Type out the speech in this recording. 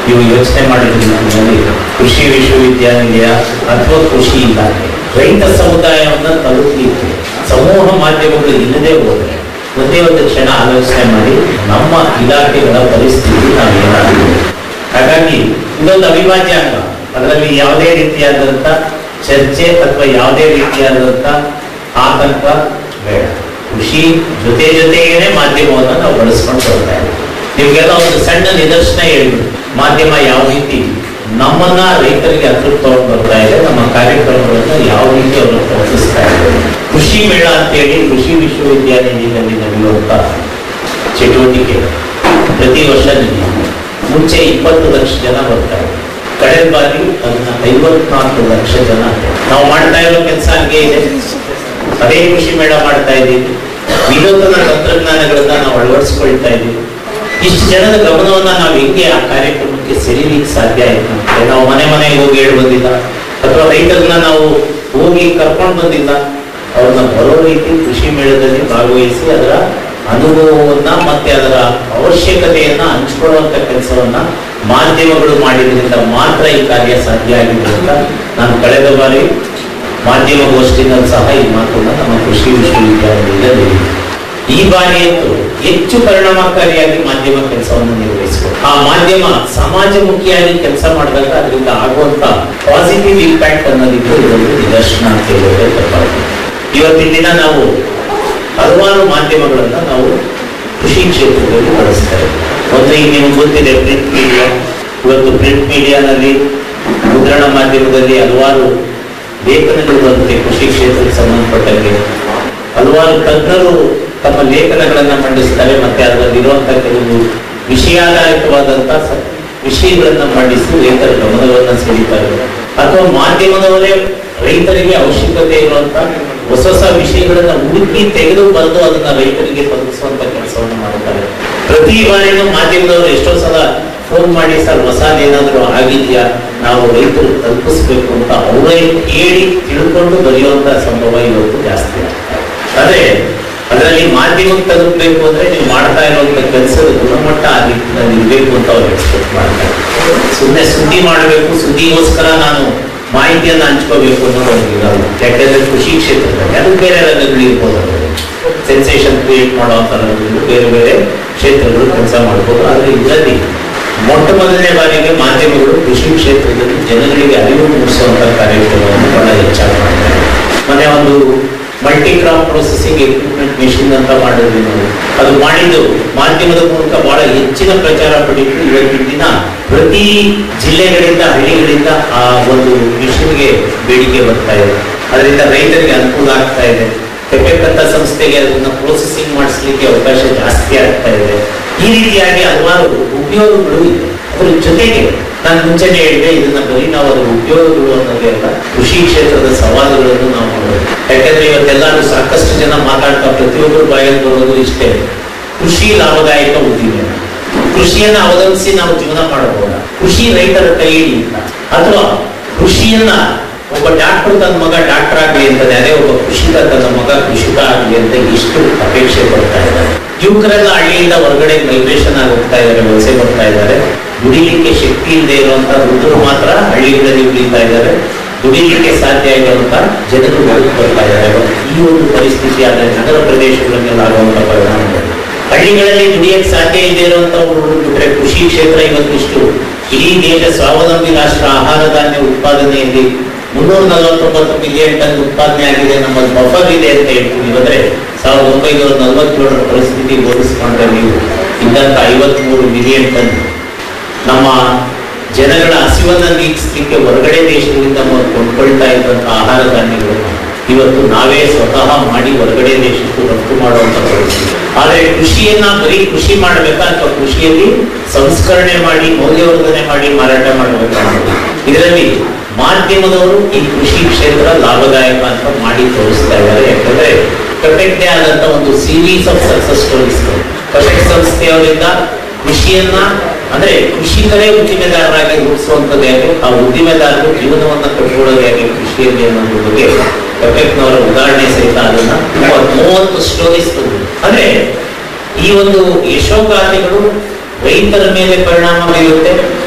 ನೀವು ಯೋಚನೆ ಮಾಡಿದ್ರೆ ನೋಡಿ ಕೃಷಿ ವಿಶ್ವವಿದ್ಯಾನಿಲಯ ಅಥವಾ ಕೃಷಿ ಇಲಾಖೆ ರೈತ ಸಮುದಾಯವನ್ನ ತಲುಪಲಿಕ್ಕೆ ಸಮೂಹ ಮಾಧ್ಯಮಗಳು ಇಲ್ಲದೆ ಹೋದ್ರೆ ಒಂದೇ ಒಂದು ಕ್ಷಣ ಆಲೋಚನೆ ಮಾಡಿ ನಮ್ಮ ಇಲಾಖೆಗಳ ಪರಿಸ್ಥಿತಿ ನಾವು ಏನಾಗಿದೆ ಹಾಗಾಗಿ ಇದೊಂದು ಅವಿಭಾಜ್ಯ ಅಂಗ ಅದರಲ್ಲಿ ಯಾವುದೇ ರೀತಿಯಾದಂಥ ಚರ್ಚೆ ಅಥವಾ ಯಾವುದೇ ರೀತಿಯಾದಂಥ ಆತಂಕ ಬೇಡ ಕೃಷಿ ಜೊತೆ ಜೊತೆಗೇನೆ ಮಾಧ್ಯಮವನ್ನು ನಾವು ಬಳಸ್ಕೊಂಡು ಬರ್ತಾ ಇದ್ದೀವಿ ನಿಮಗೆಲ್ಲ ಒಂದು ಸಣ್ಣ ನಿದರ್ಶನ ಹೇಳ್ಬಿಟ್ಟು ಮಾಧ್ಯಮ ಯಾವ ರೀತಿ ನಮ್ಮನ್ನ ರೈತರಿಗೆ ಹತ್ರ ತಗೊಂಡು ಬರ್ತಾ ಇದೆ ನಮ್ಮ ಕಾರ್ಯಕ್ರಮಗಳನ್ನ ಯಾವ ರೀತಿ ಅವರು ಪ್ರಕಟಿಸ್ತಾ ಇದ್ದಾರೆ ಕೃಷಿ ಮೇಳ ಅಂತೇಳಿ ಕೃಷಿ ವಿಶ್ವವಿದ್ಯಾನಿಲಯದಲ್ಲಿ ನಡೆಯುವಂತ ಚಟುವಟಿಕೆ ಪ್ರತಿ ವರ್ಷ ನಡೆಯುತ್ತೆ ಮುಂಚೆ ಇಪ್ಪತ್ತು ಲಕ್ಷ ಜನ ಬರ್ತಾರೆ ಕಳೆದ ಬಾರಿ ಅದನ್ನ ಐವತ್ನಾಲ್ಕು ಲಕ್ಷ ಜನ ನಾವು ಮಾಡ್ತಾ ಇರೋ ಕೆಲಸ ಹಂಗೆ ಇದೆ ಅದೇ ಕೃಷಿ ಮೇಳ ಮಾಡ್ತಾ ಇದ್ದೀವಿ ವಿನೂತನ ತಂತ್ರಜ್ಞಾನಗಳನ್ನ ನಾವು ಅಳವಡಿಸ್ಕೊಳ್ತಾ ಇದ್ದೀವಿ ಇಷ್ಟು ಜನದ ಗಮನವನ್ನ ನಾವು ಹೆಂಗೆ ಆ ಕಾರ್ಯಕ್ರಮಕ್ಕೆ ಸೆಳೀಲಿಕ್ಕೆ ಸಾಧ್ಯ ಆಯ್ತು ಅಂದ್ರೆ ನಾವು ಮನೆ ಮನೆಗೆ ಹೋಗಿ ಹೇಳಿ ಬಂದಿಲ್ಲ ಅಥವಾ ರೈತರನ್ನ ನಾವು ಹೋಗಿ ಕರ್ಕೊಂಡು ಬಂದಿಲ್ಲ ಅವ್ರನ್ನ ಬರೋ ರೀತಿ ಕೃಷಿ ಮೇಳದಲ್ಲಿ ಭಾಗವಹಿಸಿ ಅದರ ಅನುಭವವನ್ನ ಮತ್ತೆ ಅದರ ಅವಶ್ಯಕತೆಯನ್ನ ಹಂಚ್ಕೊಳ್ಳುವಂತ ಕೆಲಸವನ್ನ ಮಾಧ್ಯಮಗಳು ಮಾಡಿದ್ರಿಂದ ಮಾತ್ರ ಈ ಕಾರ್ಯ ಸಾಧ್ಯ ಆಗಿದೆ ಅಂತ ನಾನು ಕಳೆದ ಬಾರಿ ಮಾಧ್ಯಮ ಗೋಷ್ಠಿನಲ್ಲಿ ಸಹ ಈ ಮಾತನ್ನ ನಮ್ಮ ಕೃಷಿ ವಿಶ್ವವಿದ್ಯಾಲಯದಲ್ಲಿ ಈ ಬಾರಿಯಂತೂ ಹೆಚ್ಚು ಪರಿಣಾಮಕಾರಿಯಾಗಿ ಮಾಧ್ಯಮ ಕೆಲಸವನ್ನು ನಿರ್ವಹಿಸಬೇಕು ಆ ಮಾಧ್ಯಮ ಸಮಾಜಮುಖಿಯಾಗಿ ಕೆಲಸ ಮಾಡಿದಾಗ ಅದರಿಂದ ಆಗುವಂತ ಪಾಸಿಟಿವ್ ಇಂಪ್ಯಾಕ್ಟ್ ಅನ್ನೋದಕ್ಕೆ ಇದೊಂದು ನಿದರ್ಶನ ಅಂತ ಹೇಳಿದ್ರೆ ತಪ್ಪಾಗುತ್ತೆ ಇವತ್ತಿನ ದಿನ ನಾವು ಹಲವಾರು ಮಾಧ್ಯಮಗಳನ್ನ ನಾವು ಕೃಷಿ ಕ್ಷೇತ್ರದಲ್ಲಿ ಬಳಸ್ತಾರೆ ಒಂದು ಈಗ ನಿಮ್ಗೆ ಗೊತ್ತಿದೆ ಪ್ರಿಂಟ್ ಮೀಡಿಯಾ ಇವತ್ತು ಪ್ರಿಂಟ್ ಮೀಡಿಯಾನಲ್ಲಿ ಮುದ್ರಣ ಮಾಧ್ಯಮದಲ್ಲಿ ಹಲವಾರು ಲೇಖನಗಳು ಬರುತ್ತೆ ಕೃಷಿ ಕ್ಷೇತ್ರಕ್ಕೆ ಸಂಬಂಧಪಟ್ಟಂಗೆ ಹಲವಾರು ತಜ್ಞರು ತಮ್ಮ ಲೇಖನಗಳನ್ನ ಮಂಡಿಸ್ತಾರೆ ಮತ್ತೆ ಅದರಲ್ಲಿರುವಂತಹ ಕೆಲವು ವಿಷಯಾಧಾರಿತವಾದಂತ ಸ- ವಿಷಯಗಳನ್ನ ಮಂಡಿಸಿ ರೈತರ ಗಮನವನ್ನ ಸೆಳೀತಾರೆ ಅಥವಾ ಮಾಧ್ಯಮದವರೇ ರೈತರಿಗೆ ಅವಶ್ಯಕತೆ ಇರುವಂತ ಹೊಸ ಹೊಸ ವಿಷಯಗಳನ್ನ ಹುಡುಕಿ ತೆಗೆದು ಬಂದು ಅದನ್ನ ರೈತರಿಗೆ ತಲುಪಿಸುವಂತ ಕೆಲಸವನ್ನು ಮಾಡುತ್ತಾರೆ ಪ್ರತಿ ಬಾರಿನೂ ಮಾಧ್ಯಮದವರು ಎಷ್ಟೋ ಸಲ ಫೋನ್ ಮಾಡಿ ಸರ್ ಹೊಸದೇನಾದ್ರೂ ಆಗಿದೆಯಾ ನಾವು ರೈತರು ತಲುಪಿಸ್ಬೇಕು ಅಂತ ಅವರೇ ಕೇಳಿ ತಿಳ್ಕೊಂಡು ಬರೆಯುವಂತ ಸಂಭವ ಇವತ್ತು ಜಾಸ್ತಿ ಆಗ್ತಾ ಇದೆ. ಆದ್ರೆ ಅದರಲ್ಲಿ ಮಾಧ್ಯಮಕ್ಕೆ ತಲುಪಬೇಕು ಅಂದ್ರೆ ನೀವು ಮಾಡ್ತಾ ಇರುವಂತ ಕೆಲಸದ ಗುಣಮಟ್ಟ ಆ ರೀತಿಯಲ್ಲಿ ಇರಬೇಕು ಅಂತ ಅವ್ರು ಎಕ್ಸ್ಪೆಕ್ಟ್ ಮಾಡ್ತಾರೆ ಸುಮ್ಮನೆ ಸುದ್ದಿ ಮಾಡಬೇಕು ಸುದ್ದಿಗೋಸ್ಕರ ನಾನು ಮಾಹಿತಿಯನ್ನ ಹಂಚ್ಕೋಬೇಕು ಅನ್ನೋದು ಅವ್ರಿಗೆ ಇರಲ್ಲ ಯಾಕಂದ್ರೆ ಕೃಷಿ ಕ್ಷೇತ್ರದಲ್ಲಿ ಅದು ಬೇರೆ ರಂಗಗಳು ಇರ್ಬೋದು ಅದರಲ್ಲಿ ಸೆನ್ಸೇಷನ್ ಕ್ರಿಯೇಟ್ ಮಾಡುವಂತ ರಂಗಗಳು ಬೇರೆ ಬೇರೆ ಕ್ಷೇತ್ರಗಳು ಕೆಲಸ ಮಾಡ್ಬೋದು ಆದ್ರೆ ಇದರಲ್ಲಿ ಮೊಟ್ಟ ಮೊದಲನೇ ಬಾರಿಗೆ ಮಾಧ್ಯಮಗಳು ಕೃಷಿ ಕ್ಷೇತ್ರದಲ್ಲಿ ಜನಗಳಿಗೆ ಅರಿವು ಮೂಡಿಸುವಂತ ಕಾರ್ಯಕ್ರಮವನ್ನು ಬಹಳ ಹೆಚ್ಚಾಗಿ ಮಾಡ್ತಾರೆ ಮೊನ್ನೆ ಒಂದು multi crop processing equipment machine ಅಂತ ಮಾಡಿದ್ವಿ ನಾವು ಅದು ಮಾಡಿದ್ದು ಮಾಧ್ಯಮದ ಮೂಲಕ ಬಹಳ ಹೆಚ್ಚಿನ ಪ್ರಚಾರ ಪಡೆಯಿತು ಇವತ್ತಿನ ದಿನ ಪ್ರತಿ ಜಿಲ್ಲೆಗಳಿಂದ ಹಳ್ಳಿಗಳಿಂದ ಆ ಒಂದು ಮಿಷಿನ್ಗೆ ಬೇಡಿಕೆ ಬರ್ತಾ ಇದೆ ಅದರಿಂದ ರೈತರಿಗೆ ಅನುಕೂಲ ಆಗ್ತಾ ಇದೆ ಕೆಪೆಕಂತ ಸಂಸ್ಥೆಗೆ ಅದನ್ನ ಪ್ರೋಸೆಸಿಂಗ್ ಮಾಡಿಸ್ಲಿಕ್ಕೆ ಅವಕಾಶ ಜಾಸ್ತಿ ಆಗ್ತಾ ಇದೆ ಈ ರೀತಿಯಾಗಿ ಹಲವಾರು ಉಪಯೋಗಗಳು ಇದೆ ಅದ್ರ ಜೊತೆಗೆ ನಾನು ಮುಂಚೆನೆ ಹೇಳಿದೆ ಇದನ್ನ ಬರೀ ನಾವು ಅದರ ಉಪಯೋಗಗಳು ಅನ್ನೋದೇ ಅಲ್ಲ ಕೃಷಿ ಕ್ಷೇತ್ರದ ಸವಾಲುಗಳನ್ನು ನಾವು ನೋಡಬೇಕು ಯಾಕಂದ್ರೆ ಇವತ್ತೆಲ್ಲಾರು ಸಾಕಷ್ಟು ಜನ ಮಾತಾಡ್ತಾ ಪ್ರತಿಯೊಬ್ಬರು ಬಾಯಲ್ಲಿ ಬರೋದು ಇಷ್ಟೇ ಕೃಷಿ ಲಾಭದಾಯಕ ಉದ್ದಿಮೆ ಕೃಷಿಯನ್ನ ಅವಲಂಬಿಸಿ ನಾವು ಜೀವನ ಮಾಡಬಹುದಾ ಕೃಷಿ ರೈತರ ಕೈಯಲ್ಲಿ ಇಲ್ಲ ಅಥವಾ ಕೃಷಿಯನ್ನ ಒಬ್ಬ ಡಾಕ್ಟರ್ ತನ್ನ ಮಗ ಡಾಕ್ಟರ್ ಆಗ್ಲಿ ಅಂತಾನೆ ಅದೇ ಒಬ್ಬ ಕೃಷಿಕ ತನ್ನ ಮಗ ಕೃಷಿಕ ಆಗ್ಲಿ ಅಂತ ಎಷ್ಟು ಅಪೇಕ್ಷೆ ಪಡ್ತಾ ಇದ್ದಾರೆ ಯುವಕರೆಲ್ಲ ಹಳ್ಳಿಯಿಂದ ಹೊರಗಡೆ ಮೈಗ್ರೇಷನ್ ಆಗಿ ಹೋಗ್ತಾ ಇದ್ದಾರೆ ವಲಸೆ ಬರ್ತಾ ಇದ್ದಾರೆ ದುಡಿಲಿಕ್ಕೆ ಶಕ್ತಿ ಇಲ್ಲದೆ ಇರುವಂತ ವೃದ್ಧರು ಮಾತ್ರ ಹಳ್ಳಿಗಳಲ್ಲಿ ಉಳಿತಾ ಇದ್ದಾರೆ ದುಡಿಲಿಕ್ಕೆ ಸಾಧ್ಯ ಇರುವಂತ ಜನರು ಹೊರಗೆ ಬರ್ತಾ ಇದ್ದಾರೆ ಈ ಒಂದು ಪರಿಸ್ಥಿತಿ ಆದ್ರೆ ನಗರ ಪ್ರದೇಶಗಳನ್ನೆಲ್ಲ ಆಗುವಂತ ಪರಿಣಾಮಗಳು ಹಳ್ಳಿಗಳಲ್ಲಿ ದುಡಿಯಕ್ಕೆ ಸಾಧ್ಯ ಇಲ್ಲದೆ ಇರುವಂತವ್ರು ಬಿಟ್ರೆ ಕೃಷಿ ಕ್ಷೇತ್ರ ಇವತ್ತಿಷ್ಟು ಇಡೀ ದೇಶ ಸ್ವಾವಲಂಬಿ ರಾಷ್ಟ್ರ ಆಹಾರ ಧಾನ್ಯ ಉತ್ಪಾದನೆಯಲ್ಲಿ ಮುನ್ನೂರ ನಲವತ್ತೊಂಬತ್ತು ಮಿಲಿಯನ್ ಟನ್ ಉತ್ಪಾದನೆ ಆಗಿದೆ ನಮ್ಮ ಬಫರ್ ಇದೆ ಅಂತ ಹೇಳ್ತೀವಿ ಅಂದ್ರೆ ಸಾವಿರದ ಒಂಬೈನೂರ ನಲವತ್ತೇಳರ ಪರಿಸ್ಥಿತಿ ಹೋಲಿಸಿಕೊಂಡ್ರೆ ನೀವು ಇದ್ದಂತ ಐವತ್ಮೂರು ಮಿಲಿಯನ್ ಟನ್ ನಮ್ಮ ಜನಗಳ ಹಸಿವನ್ನ ನೀಗಿಸ್ಲಿಕ್ಕೆ ಹೊರಗಡೆ ದೇಶಗಳಿಂದ ನಾವು ಕೊಂಡ್ಕೊಳ್ತಾ ಇದ್ದಂತ ಆಹಾರ ಧಾನ್ಯಗಳು ಇವತ್ತು ನಾವೇ ಸ್ವತಃ ಮಾಡಿ ಹೊರಗಡೆ ದೇಶಕ್ಕೂ ರಫ್ತು ಮಾಡುವಂತ ಪರಿಸ್ಥಿತಿ ಆದ್ರೆ ಕೃಷಿಯನ್ನ ಬರೀ ಕೃಷಿ ಮಾಡಬೇಕಾ ಅಥವಾ ಕೃಷಿಯಲ್ಲಿ ಸಂಸ್ಕರಣೆ ಮಾಡಿ ಮೌಲ್ಯವರ್ಧನೆ ಮಾಡಿ ಮಾರಾಟ ಮಾಡಬೇಕಾ ಇದರಲ್ಲಿ ಮಾಧ್ಯಮದವರು ಈ ಕೃಷಿ ಕ್ಷೇತ್ರ ಲಾಭದಾಯಕ ಅಂತ ಮಾಡಿ ತೋರಿಸ್ತಾ ಇದ್ದಾರೆ ಯಾಕಂದ್ರೆ ಕಟೆಕ್ದೇ ಆದಂತ ಒಂದು ಸೀರೀಸ್ ಆಫ್ ಸಕ್ಸಸ್ ಸ್ಟೋರೀಸ್ ಕಟೆಕ್ ಸಂಸ್ಥೆಯವರಿಂದ ಕೃಷಿಯನ್ನ ಅಂದ್ರೆ ಕೃಷಿಕರೇ ಉದ್ದಿಮೆದಾರರಾಗಿ ರೂಪಿಸುವಂತದ್ದು ಹೇಗೆ ಆ ಉದ್ದಿಮೆದಾರರು ಜೀವನವನ್ನ ಕಟ್ಕೊಳ್ಳೋದು ಹೇಗೆ ಕೃಷಿಯಲ್ಲಿ ಅನ್ನೋದ್ರ ಬಗ್ಗೆ ಕಟೆಕ್ನವರ ಉದಾಹರಣೆ ಸಹಿತ ಅದನ್ನ ಮೂವತ್ತ್- ಮೂವತ್ತು ಸ್ಟೋರೀಸ್ ಬಂದಿದೆ ಅಂದ್ರೆ ಈ ಒಂದು ಯಶೋಗಾಥೆಗಳು ರೈತರ ಮೇಲೆ ಪರಿಣಾಮ ಬೀರುತ್ತೆ